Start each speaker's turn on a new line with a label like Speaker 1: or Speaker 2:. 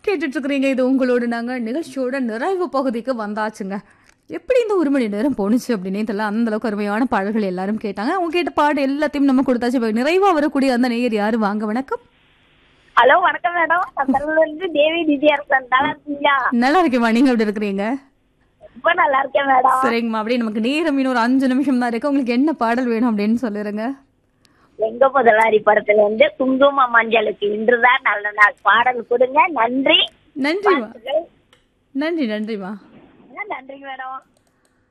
Speaker 1: கேட்டுட்டு இருக்கிறீங்க இது உங்களோட நாங்க நிகழ்ச்சியோட நிறைவு பகுதிக்கு வந்தாச்சுங்க எப்படி இந்த ஒரு மணி நேரம் போணுச்சு அப்படின்னே தெரியல அந்த அளவுக்கு அருமையான பாடல்கள் எல்லாரும் கேட்டாங்க அவங்க கேட்ட பாடு எல்லாத்தையும் நம்ம கொடுத்தாச்சு இப்ப நிறைவா வரக்கூடிய அந்த நேயர் யாரு வாங்க வணக்கம்
Speaker 2: ஹலோ வணக்கம் மேடம் நான் இருந்து தேவி விஜயரசன் நல்லா இருக்கீங்களா
Speaker 1: நல்லா இருக்கேம்மா நீங்க எப்படி இருக்கிறீங்க
Speaker 2: ரொம்ப நல்லா இருக்கேன் மேடம்
Speaker 1: சரிங்கம்மா அப்படியே நமக்கு நேரம் இன்னும் ஒரு அஞ்சு நிமிஷம் தான் இருக்கு உங்களுக்கு என்ன பாடல் வேணும் அப்படின்னு சொல்லிருங்க
Speaker 2: எங்க முதலாளி படத்துல இருந்து குங்கும மஞ்சளுக்கு இன்றுதான் நல்ல நாள் பாடல் கொடுங்க நன்றி
Speaker 1: நன்றிம்மா நன்றி நன்றிம்மா
Speaker 2: நன்றி மேடம்